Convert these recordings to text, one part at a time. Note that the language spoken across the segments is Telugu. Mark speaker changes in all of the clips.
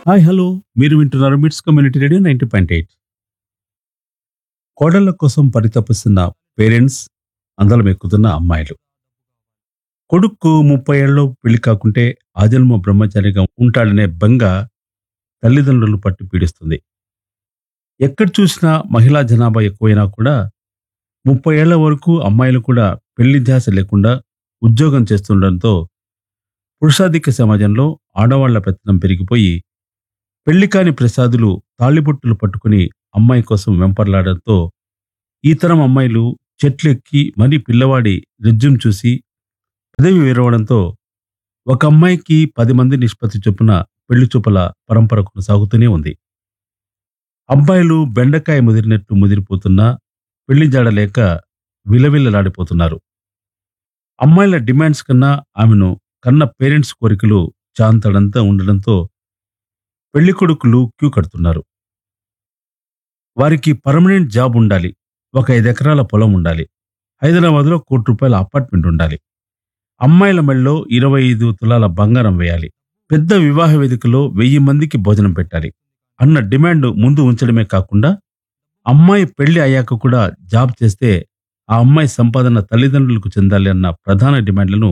Speaker 1: హాయ్ హలో మీరు వింటున్నారు MITS community radio ninety point eight కోడళ్ల కోసం పరితపిస్తున్న పేరెంట్స్ అందలం ఎక్కుతున్న అమ్మాయిలు కొడుక్కు ముప్పై ఏళ్ళలో పెళ్లి కాకుంటే ఆజన్మ బ్రహ్మచారిగా ఉంటాడనే బెంగ తల్లిదండ్రులు పట్టి పీడిస్తుంది ఎక్కడ చూసినా మహిళా జనాభా ఎక్కువైనా కూడా ముప్పై ఏళ్ల వరకు అమ్మాయిలు కూడా పెళ్లి ధ్యాస లేకుండా ఉద్యోగం చేస్తుండటంతో పురుషాధిక్య సమాజంలో ఆడవాళ్ల పెత్తనం పెరిగిపోయి పెళ్లి కాని ప్రసాదులు తాళిబొట్టులు పట్టుకుని అమ్మాయి కోసం వెంపర్లాడడంతో ఈ తరం అమ్మాయిలు చెట్లు ఎక్కి మరీ పిల్లవాడి రెజ్యూమ్ చూసి పదవి విరవడంతో ఒక అమ్మాయికి పది మంది నిష్పత్తి చొప్పున పెళ్లి చూపుల పరంపర కొనసాగుతూనే ఉంది అబ్బాయిలు బెండకాయ ముదిరినట్టు ముదిరిపోతున్నా పెళ్లి జాడలేక విలవిల్లలాడిపోతున్నారు అమ్మాయిల డిమాండ్స్ కన్నా ఆమెను కన్న పేరెంట్స్ కోరికలు చాంతడంతా ఉండడంతో పెళ్లి కొడుకులు క్యూ కడుతున్నారు వారికి పర్మనెంట్ జాబ్ ఉండాలి ఒక ఐదు ఎకరాల పొలం ఉండాలి హైదరాబాద్లో కోటి రూపాయల అపార్ట్మెంట్ ఉండాలి అమ్మాయిల మెళ్ళలో ఇరవై ఐదు తులాల బంగారం వేయాలి పెద్ద వివాహ వేదికలో వెయ్యి మందికి భోజనం పెట్టాలి అన్న డిమాండ్ ముందు ఉంచడమే కాకుండా అమ్మాయి పెళ్లి అయ్యాక కూడా జాబ్ చేస్తే ఆ అమ్మాయి సంపాదన తల్లిదండ్రులకు చెందాలి అన్న ప్రధాన డిమాండ్లను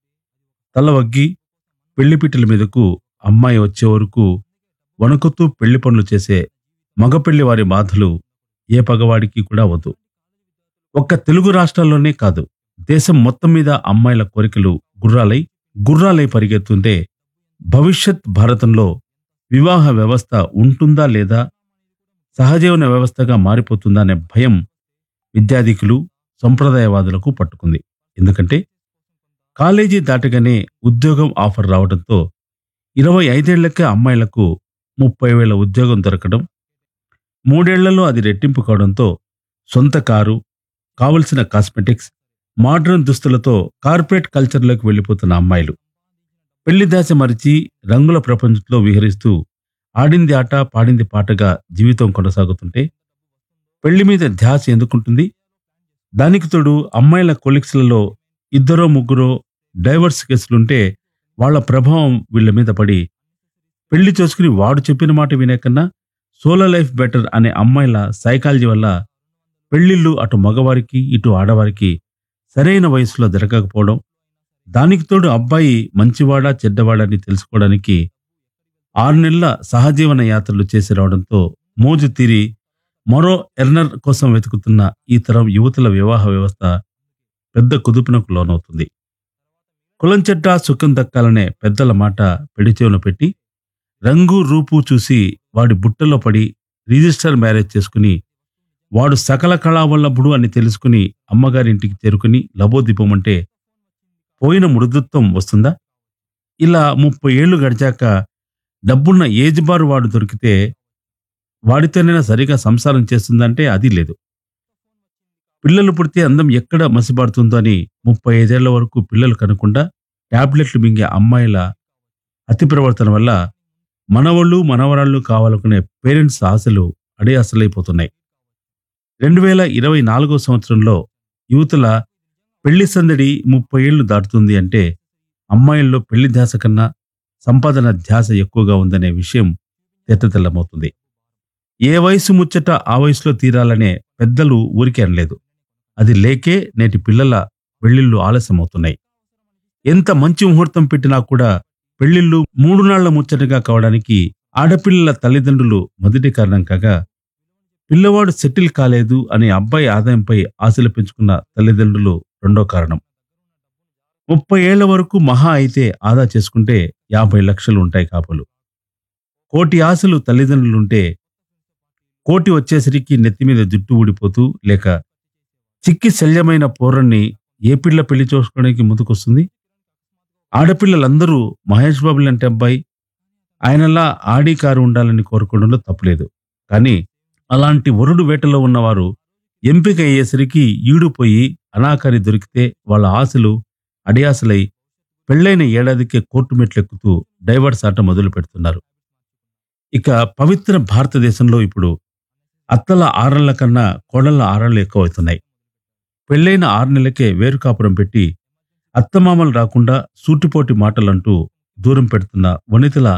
Speaker 1: తలవగ్గి పెళ్లిపీటల మీదకు అమ్మాయి వచ్చే వరకు వణుకుతూ పెళ్లి పనులు చేసే మగపెళ్లి వారి బాధలు ఏ పగవాడికి కూడా వద్దు ఒక్క తెలుగు రాష్ట్రాల్లోనే కాదు దేశం మొత్తం మీద అమ్మాయిల కోరికలు గుర్రాలై గుర్రాలై పరిగెత్తుంటే భవిష్యత్ భారతంలో వివాహ వ్యవస్థ ఉంటుందా లేదా సహజీవన వ్యవస్థగా మారిపోతుందా అనే భయం విద్యాధికులు సంప్రదాయవాదులకు పట్టుకుంది ఎందుకంటే కాలేజీ దాటగానే ఉద్యోగం ఆఫర్ రావడంతో ఇరవై ఐదేళ్లకే అమ్మాయిలకు ముప్పై వేల ఉద్యోగం దొరకడం మూడేళ్లలో అది రెట్టింపు కావడంతో సొంత కారు కావలసిన కాస్మెటిక్స్ మోడ్రన్ దుస్తులతో కార్పొరేట్ కల్చర్లోకి వెళ్ళిపోతున్న అమ్మాయిలు పెళ్లి దాచ మరిచి రంగుల ప్రపంచంలో విహరిస్తూ ఆడింది ఆట పాడింది పాటగా జీవితం కొనసాగుతుంటే పెళ్లి మీద ధ్యాస ఎందుకుంటుంది దానికి తోడు అమ్మాయిల కొలిక్స్లలో ఇద్దరో ముగ్గురో డైవర్స్ కేసులుంటే వాళ్ళ ప్రభావం వీళ్ళ మీద పడి పెళ్లి చేసుకుని వాడు చెప్పిన మాట వినే కన్నా సోలో లైఫ్ బెటర్ అనే అమ్మాయిల సైకాలజీ వల్ల పెళ్లిళ్ళు అటు మగవారికి ఇటు ఆడవారికి సరైన వయసులో జరగకపోవడం దానికి తోడు అబ్బాయి మంచివాడా చెడ్డవాడని తెలుసుకోవడానికి ఆరు నెలల సహజీవన యాత్రలు చేసి రావడంతో మోజు తీరి మరో ఎర్నర్ కోసం వెతుకుతున్న ఈ తరం యువతుల వివాహ వ్యవస్థ పెద్ద కుదుపునకు లోనవుతుంది కులం చెడ్డ సుఖం దక్కాలనే పెద్దల మాట పెళ్లి చెవున పెట్టి రంగు రూపు చూసి వాడి బుట్టలో పడి రిజిస్టర్ మ్యారేజ్ చేసుకుని వాడు సకల కళావల్లభుడు అని తెలుసుకుని అమ్మగారింటికి చేరుకుని లబోదిపోమంటే పోయిన మృదుత్వం వస్తుందా ఇలా ముప్పై ఏళ్లు గడిచాక డబ్బున్న ఏజ్ బార్ వాడు దొరికితే వాడితోనైనా సరిగా సంసారం చేస్తుందంటే అది లేదు పిల్లలు పుడితే అందం ఎక్కడ మసిపడుతుందో అని ముప్పై ఐదేళ్ల వరకు పిల్లలు కనకుండా టాబ్లెట్లు మింగే అమ్మాయిల అతి ప్రవర్తన వల్ల మనవళ్ళు మనవరాళ్ళు కావాలనుకునే పేరెంట్స్ ఆశలు అడే అసలైపోతున్నాయి రెండు వేల ఇరవై నాలుగో సంవత్సరంలో యువతుల పెళ్లి సందడి ముప్పై ఏళ్లు దాటుతుంది అంటే అమ్మాయిల్లో పెళ్లి ధ్యాస కన్నా సంపాదన ధ్యాస ఎక్కువగా ఉందనే విషయం తెత్తతెల్లమవుతుంది ఏ వయసు ముచ్చట ఆ వయసులో తీరాలనే పెద్దలు ఊరికే అనలేదు అది లేకే నేటి పిల్లల పెళ్లిళ్ళు ఆలస్యమవుతున్నాయి ఎంత మంచి ముహూర్తం పెట్టినా కూడా పెళ్లిళ్ళు మూడు నాళ్ల ముచ్చటగా కావడానికి ఆడపిల్లల తల్లిదండ్రులు మొదటి కారణం కాగా పిల్లవాడు సెటిల్ కాలేదు అనే అబ్బాయి ఆదాయంపై ఆశలు పెంచుకున్న తల్లిదండ్రులు రెండో కారణం ముప్పై ఏళ్ల వరకు మహా అయితే ఆదా చేసుకుంటే యాభై లక్షలు ఉంటాయి కాపులు కోటి ఆశలు తల్లిదండ్రులుంటే కోటి వచ్చేసరికి నెత్తి మీద జుట్టు ఊడిపోతూ లేక చిక్కి శల్యమైన పోరన్ని ఏ పిల్ల పెళ్లి చేసుకోవడానికి ముందుకొస్తుంది ఆడపిల్లలందరూ మహేష్ బాబు లాంటి అబ్బాయి ఆయనలా ఆడి కారు ఉండాలని కోరుకోవడంలో తప్పులేదు కానీ అలాంటి వరుడు వేటలో ఉన్నవారు ఎంపిక అయ్యేసరికి ఈడుపోయి అనాకారి దొరికితే వాళ్ళ ఆశలు అడియాసలై పెళ్ళైన ఏడాదికే కోర్టు మెట్లెక్కుతూ డైవర్స్ ఆట మొదలు పెడుతున్నారు ఇక పవిత్ర భారతదేశంలో ఇప్పుడు అత్తల ఆరళ్ల కన్నా కోడళ్ల ఆరళ్లు ఎక్కువవుతున్నాయి పెళ్ళైన ఆరు నెలలకే వేరు కాపురం పెట్టి అత్తమామలు రాకుండా సూటిపోటి మాటలంటూ దూరం పెడుతున్న వనితల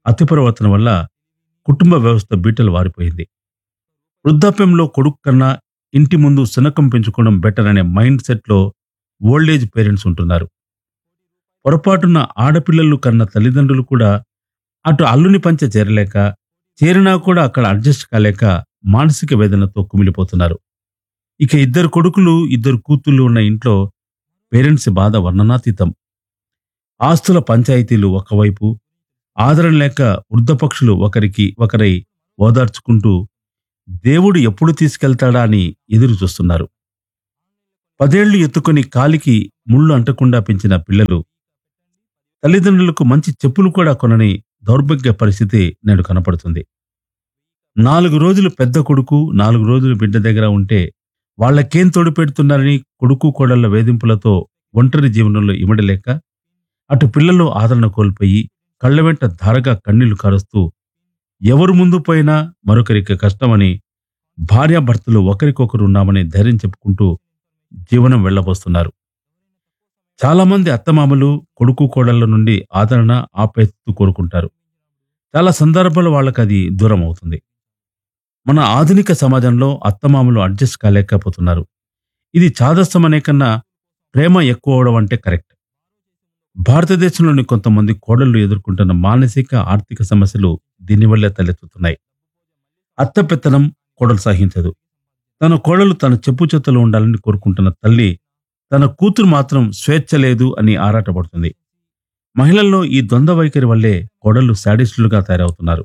Speaker 1: అతి ప్రవర్తన వల్ల కుటుంబ వ్యవస్థ బీటలు వారిపోయింది వృద్ధాప్యంలో కొడుకు కన్నా ఇంటి ముందు శునకం పెంచుకోవడం బెటర్ అనే మైండ్ సెట్లో ఓల్డేజ్ పేరెంట్స్ ఉంటున్నారు పొరపాటున ఆడపిల్లలు కన్న తల్లిదండ్రులు కూడా అటు అల్లుని పంచ చేరలేక చేరినా కూడా అక్కడ అడ్జస్ట్ కాలేక మానసిక వేదనతో కుమిలిపోతున్నారు ఇక ఇద్దరు కొడుకులు ఇద్దరు కూతుళ్ళు ఉన్న ఇంట్లో పేరెంట్స్ బాధ వర్ణనాతీతం ఆస్తుల పంచాయతీలు ఒకవైపు ఆదరణ లేక వృద్ధపక్షులు ఒకరికి ఒకరై ఓదార్చుకుంటూ దేవుడు ఎప్పుడు తీసుకెళ్తాడా అని ఎదురు చూస్తున్నారు పదేళ్లు ఎత్తుకొని కాలికి ముళ్ళు అంటకుండా పెంచిన పిల్లలు తల్లిదండ్రులకు మంచి చెప్పులు కూడా కొనని దౌర్భాగ్య పరిస్థితి నేడు కనపడుతుంది నాలుగు రోజులు పెద్ద కొడుకు నాలుగు రోజులు బిడ్డ దగ్గర ఉంటే వాళ్ళకేం తోడు పెడుతున్నారని కొడుకు కోడళ్ల వేధింపులతో ఒంటరి జీవనంలో ఇమడలేక అటు పిల్లలు ఆదరణ కోల్పోయి కళ్ళ వెంట ధారగా కన్నీళ్లు కారుస్తూ ఎవరు ముందు పోయినా మరొకరికి కష్టమని భార్యాభర్తలు ఒకరికొకరు ఉన్నామని ధైర్యం చెప్పుకుంటూ జీవనం వెళ్ళబోస్తున్నారు చాలామంది అత్తమామలు కొడుకు కోడళ్ల నుండి ఆదరణ ఆప్యాయతతో కోరుకుంటారు చాలా సందర్భాలు వాళ్ళకి అది దూరం అవుతుంది మన ఆధునిక సమాజంలో అత్తమామలు అడ్జస్ట్ కాలేకపోతున్నారు ఇది చాదస్తం అనే కన్నా ప్రేమ ఎక్కువ అవడం అంటే కరెక్ట్ భారతదేశంలోని కొంతమంది కోడళ్లు ఎదుర్కొంటున్న మానసిక ఆర్థిక సమస్యలు దీనివల్లే తలెత్తుతున్నాయి అత్త పెత్తనం కోడలు సహించదు తన కోడలు తన చెప్పు చేతలు ఉండాలని కోరుకుంటున్న తల్లి తన కూతురు మాత్రం స్వేచ్ఛ లేదు అని ఆరాటపడుతుంది మహిళల్లో ఈ ద్వంద్వ వైఖరి వల్లే కోడళ్లు శాడిస్టులుగా తయారవుతున్నారు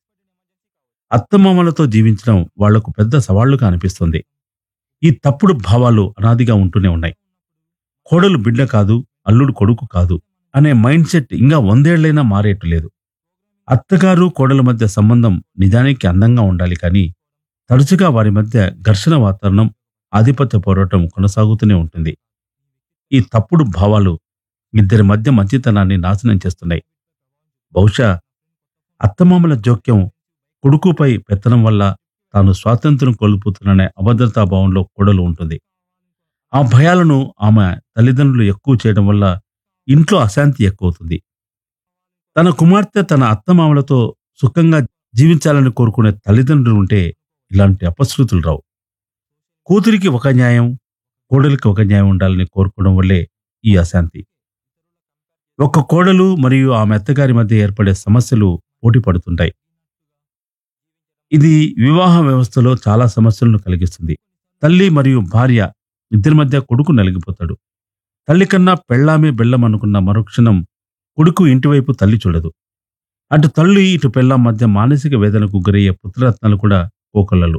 Speaker 1: అత్తమామలతో జీవించడం వాళ్లకు పెద్ద సవాళ్లుగా అనిపిస్తుంది ఈ తప్పుడు భావాలు అనాదిగా ఉంటూనే ఉన్నాయి కోడలు బిడ్డ కాదు అల్లుడు కొడుకు కాదు అనే మైండ్ సెట్ ఇంకా వందేళ్లైనా మారేట్టు లేదు అత్తగారు కోడల మధ్య సంబంధం నిజానికి అందంగా ఉండాలి కానీ తరచుగా వారి మధ్య ఘర్షణ వాతావరణం ఆధిపత్య పోరాటం కొనసాగుతూనే ఉంటుంది ఈ తప్పుడు భావాలు ఇద్దరి మధ్య మంచితనాన్ని నాశనం చేస్తున్నాయి బహుశా అత్తమామల జోక్యం కొడుకుపై పెత్తనం వల్ల తాను స్వాతంత్ర్యం కోల్పోతున్ననే అభద్రతా భావంలో కోడలు ఉంటుంది ఆ భయాలను ఆమె తల్లిదండ్రులు ఎక్కువ చేయడం వల్ల ఇంట్లో అశాంతి ఎక్కువవుతుంది తన కుమార్తె తన అత్తమామలతో సుఖంగా జీవించాలని కోరుకునే తల్లిదండ్రులు ఉంటే ఇలాంటి అపశృతులు రావు కూతురికి ఒక న్యాయం కోడలికి ఒక న్యాయం ఉండాలని కోరుకోవడం వల్లే ఈ అశాంతి ఒక కోడలు మరియు ఆమె అత్తగారి మధ్య ఏర్పడే సమస్యలు పోటీ పడుతుంటాయి ఇది వివాహ వ్యవస్థలో చాలా సమస్యలను కలిగిస్తుంది తల్లి మరియు భార్య ఇద్దరి మధ్య కొడుకు నలిగిపోతాడు తల్లి కన్నా పెళ్ళామే బెల్లం అనుకున్న మరుక్షణం కొడుకు ఇంటివైపు తల్లి చూడదు అటు తల్లి ఇటు పెళ్ళాం మధ్య మానసిక వేదనకు గురయ్యే పుత్రరత్నాలు కూడా కోకొల్లలు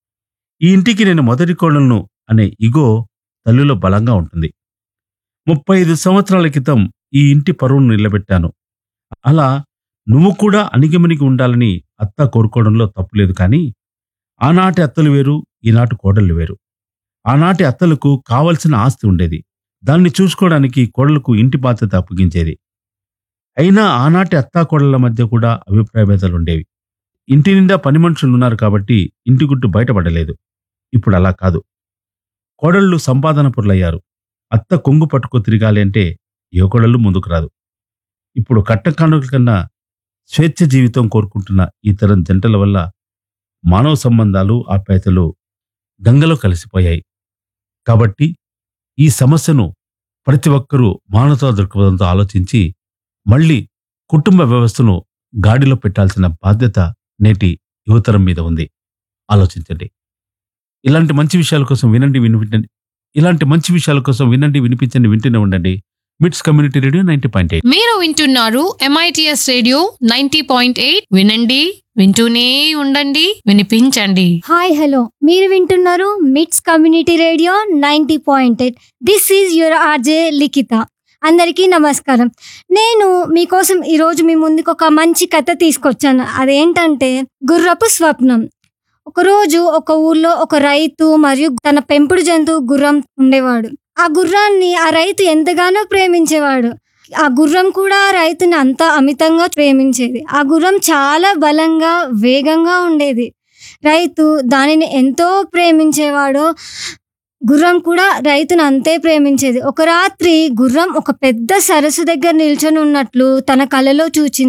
Speaker 1: ఈ ఇంటికి నేను మొదటి కోడలను అనే ఇగో తల్లిలో బలంగా ఉంటుంది ముప్పై ఐదు సంవత్సరాల క్రితం ఈ ఇంటి పరువును నిలబెట్టాను అలా నువ్వు కూడా అణిగిమణిగి ఉండాలని అత్త కోరుకోవడంలో తప్పులేదు కానీ ఆనాటి అత్తలు వేరు ఈనాటి కోడళ్ళు వేరు ఆనాటి అత్తలకు కావలసిన ఆస్తి ఉండేది దాన్ని చూసుకోవడానికి కోడలకు ఇంటి బాధ్యత అప్పగించేది అయినా ఆనాటి అత్తా కోడళ్ల మధ్య కూడా అభిప్రాయ భేదాలు ఉండేవి ఇంటి నిండా పని మనుషులు ఉన్నారు కాబట్టి ఇంటి గుట్టు బయటపడలేదు ఇప్పుడు అలా కాదు కోడళ్ళు సంపాదన పురులయ్యారు అత్త కొంగు పట్టుకో తిరగాలి అంటే ఏ కోడళ్ళు ముందుకు రాదు ఇప్పుడు కట్టకానుకల కన్నా స్వేచ్ఛ జీవితం కోరుకుంటున్న ఈ తరం జంటల వల్ల మానవ సంబంధాలు ఆప్యాయతలు గంగలో కలిసిపోయాయి కాబట్టి ఈ సమస్యను ప్రతి ఒక్కరూ మానవతా దృక్పథంతో ఆలోచించి మళ్ళీ కుటుంబ వ్యవస్థను గాడిలో పెట్టాల్సిన బాధ్యత నేటి యువతరం మీద ఉంది ఆలోచించండి ఇలాంటి మంచి విషయాల కోసం వినండి వినిపించండి ఇలాంటి మంచి విషయాల కోసం వినండి వినిపించండి వింటూనే ఉండండి MITS community radio ninety point eight
Speaker 2: మీరు వింటున్నారు MITS radio ninety point eight వినండి వింటూనే ఉండండి వినిపించండి
Speaker 3: హాయ్ హలో మీరు వింటున్నారు MITS community radio ninety point eight this is your RJ Likhita అందరికీ నమస్కారం నేను మీకోసం ఈరోజు మీ ముందుకు ఒక మంచి కథ తీసుకొచ్చాను అదేంటంటే గుర్రపు స్వప్నం ఒకరోజు ఒక ఊర్లో ఒక రైతు మరియు తన పెంపుడు జంతువు గుర్రం ఉండేవాడు ఆ గుర్రాన్ని ఆ రైతు ఎంతగానో ప్రేమించేవాడు ఆ గుర్రం కూడా ఆ రైతుని అంత అమితంగా ప్రేమించేది ఆ గుర్రం చాలా బలంగా వేగంగా ఉండేది రైతు దానిని ఎంతో ప్రేమించేవాడో గుర్రం కూడా రైతును అంతే ప్రేమించేది ఒక రాత్రి గుర్రం ఒక పెద్ద సరస్సు దగ్గర నిల్చొని ఉన్నట్లు తన కలలో చూచింది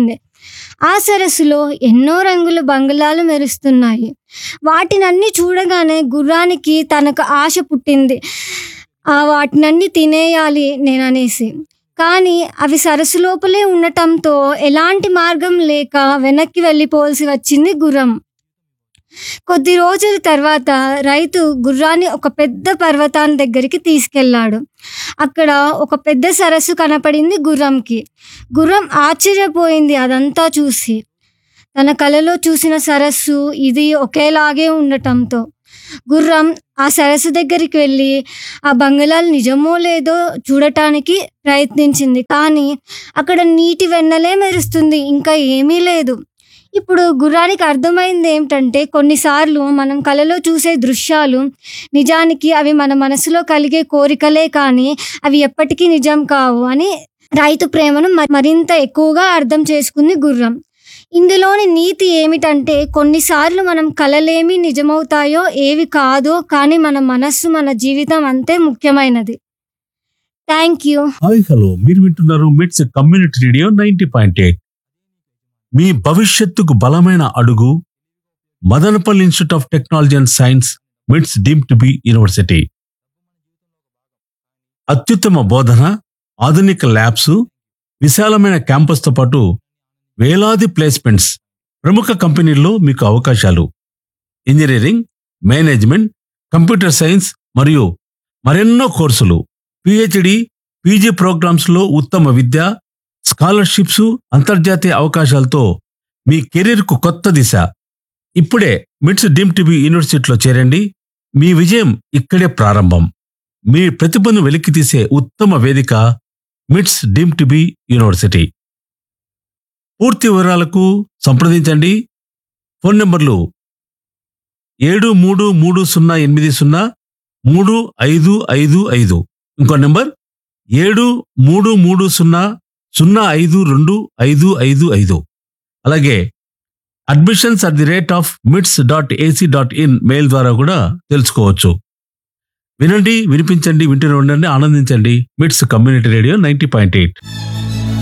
Speaker 3: ఆ సరస్సులో ఎన్నో రంగుల బంగ్లాలు మెరుస్తున్నాయి వాటినన్నీ చూడగానే గుర్రానికి తనకు ఆశ పుట్టింది ఆ వాటినన్నీ తినేయాలి నేను అనేసి కానీ అవి సరస్సు లోపలే ఉండటంతో ఎలాంటి మార్గం లేక వెనక్కి వెళ్ళిపోవాల్సి వచ్చింది గుర్రం కొద్ది రోజుల తర్వాత రైతు గుర్రాన్ని ఒక పెద్ద పర్వతాన్ని దగ్గరికి తీసుకెళ్ళాడు అక్కడ ఒక పెద్ద సరస్సు కనపడింది గుర్రంకి గుర్రం ఆశ్చర్యపోయింది అదంతా చూసి తన కలలో చూసిన సరస్సు ఇది ఒకేలాగే ఉండటంతో గుర్రం ఆ సరస్సు దగ్గరికి వెళ్ళి ఆ బంగళాలు నిజమో లేదో చూడటానికి ప్రయత్నించింది కానీ అక్కడ నీటి వెన్నలే మెరుస్తుంది ఇంకా ఏమీ లేదు ఇప్పుడు గుర్రానికి అర్థమైంది ఏమిటంటే కొన్నిసార్లు మనం కలలో చూసే దృశ్యాలు నిజానికి అవి మన మనసులో కలిగే కోరికలే కానీ అవి ఎప్పటికీ నిజం కావు అని రైతు ప్రేమను మ- మరింత ఎక్కువగా అర్థం చేసుకుంది గుర్రం ఇందులోని నీతి ఏమిటంటే కొన్నిసార్లు మనం కలలేమి నిజమవుతాయో ఏవి కాదో కానీ మన మనస్సు మన జీవితం అంతే ముఖ్యమైనది థ్యాంక్ యూ
Speaker 1: హాయ్ హలో మీరు వింటున్నారు MITS community radio ninety point eight మీ భవిష్యత్తుకు బలమైన అడుగు Madanapalle institute of technology and science MITS deemed to be university అత్యుత్తమ బోధన ఆధునిక ల్యాబ్స్ విశాలమైన క్యాంపస్తో పాటు వేలాది ప్లేస్మెంట్స్ ప్రముఖ కంపెనీల్లో మీకు అవకాశాలు ఇంజనీరింగ్ మేనేజ్మెంట్ కంప్యూటర్ సైన్స్ మరియు మరెన్నో కోర్సులు పిహెచ్డి పీజీ ప్రోగ్రామ్స్ లో ఉత్తమ విద్య స్కాలర్షిప్స్ అంతర్జాతీయ అవకాశాలతో మీ కెరీర్కు కొత్త దిశ ఇప్పుడే మిట్స్ డీమ్ టీబీ యూనివర్సిటీలో చేరండి మీ విజయం ఇక్కడే ప్రారంభం మీ ప్రతిభను వెలికితీసే ఉత్తమ వేదిక మిట్స్ డీమ్ టీబీ యూనివర్సిటీ పూర్తి వివరాలకు సంప్రదించండి ఫోన్ నంబర్లు ఏడు మూడు మూడు సున్నా ఎనిమిది సున్నా మూడు ఐదు ఐదు ఐదు ఇంకో నెంబర్ ఏడు మూడు మూడు సున్నా సున్నా ఐదు రెండు ఐదు ఐదు ఐదు అలాగే admissions at the rate of MITS dot AC dot in మెయిల్ ద్వారా కూడా తెలుసుకోవచ్చు వినండి వినిపించండి వింటూనే ఉండండి ఆనందించండి MITS community radio ninety point eight